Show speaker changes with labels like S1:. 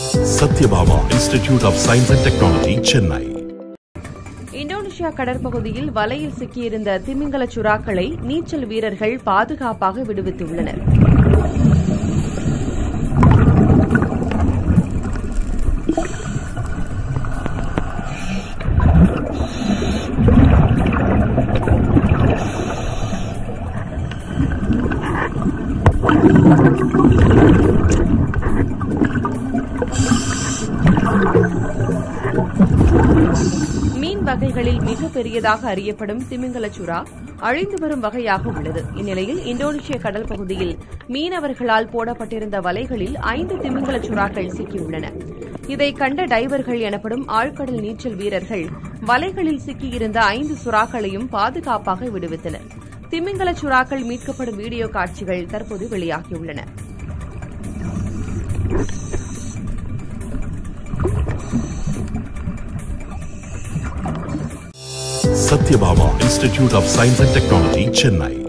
S1: Satyabhama Institute of Science and Technology Chennai
S2: Indonesia கடற்பகுதியில் வலையில் சிக்கியிருந்த திமிங்கல சுறாக்களை நீச்சல் வீரர்கள் பாதுகாப்பாக விடுவித்துள்ளனர் மீன் வகைகளில் மிக பெரியதாக அறியப்படும் திமிங்கல சுறா அழிந்து வரும் வகையாக உள்ளது இந்நிலையில் இந்தோனேஷிய கடல் பகுதியில் மீனவர்களால் போடப்பட்டிருந்த வலைகளில் ஐந்து திமிங்கல சுறாக்கள் சிக்கியுள்ளன இதை கண்ட டைவர்கள் எனப்படும் ஆழ்கடல் நீச்சல் வீரர்கள் வலைகளில் சிக்கியிருந்த ஐந்து சுறாக்களையும் பாதுகாப்பாக விடுவித்தனர் திமிங்கல சுறாக்கள் மீட்கப்படும் வீடியோ காட்சிகள் தற்போது வெளியாகியுள்ளன
S1: Sathyabama Institute of Science and Technology Chennai